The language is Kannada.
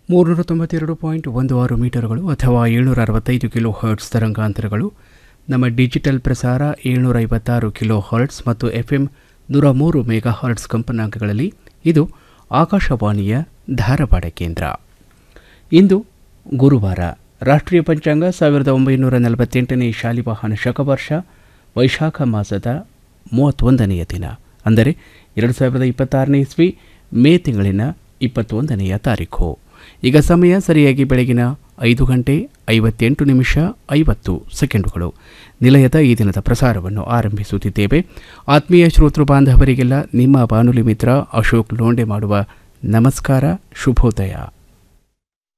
ಮೂರುನೂರ ತೊಂಬತ್ತೆರಡು ಪಾಯಿಂಟ್ ಒಂದು ಆರು ಮೀಟರ್ಗಳು ಅಥವಾ ಏಳ್ನೂರ ಅರವತ್ತೈದು ಕಿಲೋ ಹರ್ಟ್ಸ್ ತರಂಗಾಂತರಗಳು ನಮ್ಮ ಡಿಜಿಟಲ್ ಪ್ರಸಾರ ಏಳ್ನೂರ ಐವತ್ತಾರು ಕಿಲೋ ಹರ್ಟ್ಸ್ ಮತ್ತು ಎಫ್ ಎಂ ನೂರ ಮೂರು ಮೆಗಾ ಹರ್ಟ್ಸ್ ಕಂಪನಾಂಕಗಳಲ್ಲಿ ಇದು ಆಕಾಶವಾಣಿಯ ಧಾರವಾಡ ಕೇಂದ್ರ ಇಂದು ಗುರುವಾರ ರಾಷ್ಟ್ರೀಯ ಪಂಚಾಂಗ ಸಾವಿರದ ಒಂಬೈನೂರ ನಲವತ್ತೆಂಟನೇ ಶಾಲಿವಾಹನ ಶಕವರ್ಷ ವೈಶಾಖ ಮಾಸದ ಮೂವತ್ತೊಂದನೆಯ ದಿನ ಅಂದರೆ ಎರಡು ಸಾವಿರದ ಇಪ್ಪತ್ತಾರನೇ ಇಸ್ವಿ ಮೇ ತಿಂಗಳಿನ ಇಪ್ಪತ್ತೊಂದನೆಯ ತಾರೀಖು ಈಗ ಸಮಯ ಸರಿಯಾಗಿ ಬೆಳಗಿನ ಐದು ಗಂಟೆ ಐವತ್ತೆಂಟು ನಿಮಿಷ ಐವತ್ತು ಸೆಕೆಂಡುಗಳು ನಿಲಯದ ಈ ದಿನದ ಪ್ರಸಾರವನ್ನು ಆರಂಭಿಸುತ್ತಿದ್ದೇವೆ ಆತ್ಮೀಯ ಶ್ರೋತೃ ಬಾಂಧವರಿಗೆಲ್ಲ ನಿಮ್ಮ ಬಾನುಲಿ ಮಿತ್ರ ಅಶೋಕ್ ಲೋಂಡೆ ಮಾಡುವ ನಮಸ್ಕಾರ ಶುಭೋದಯ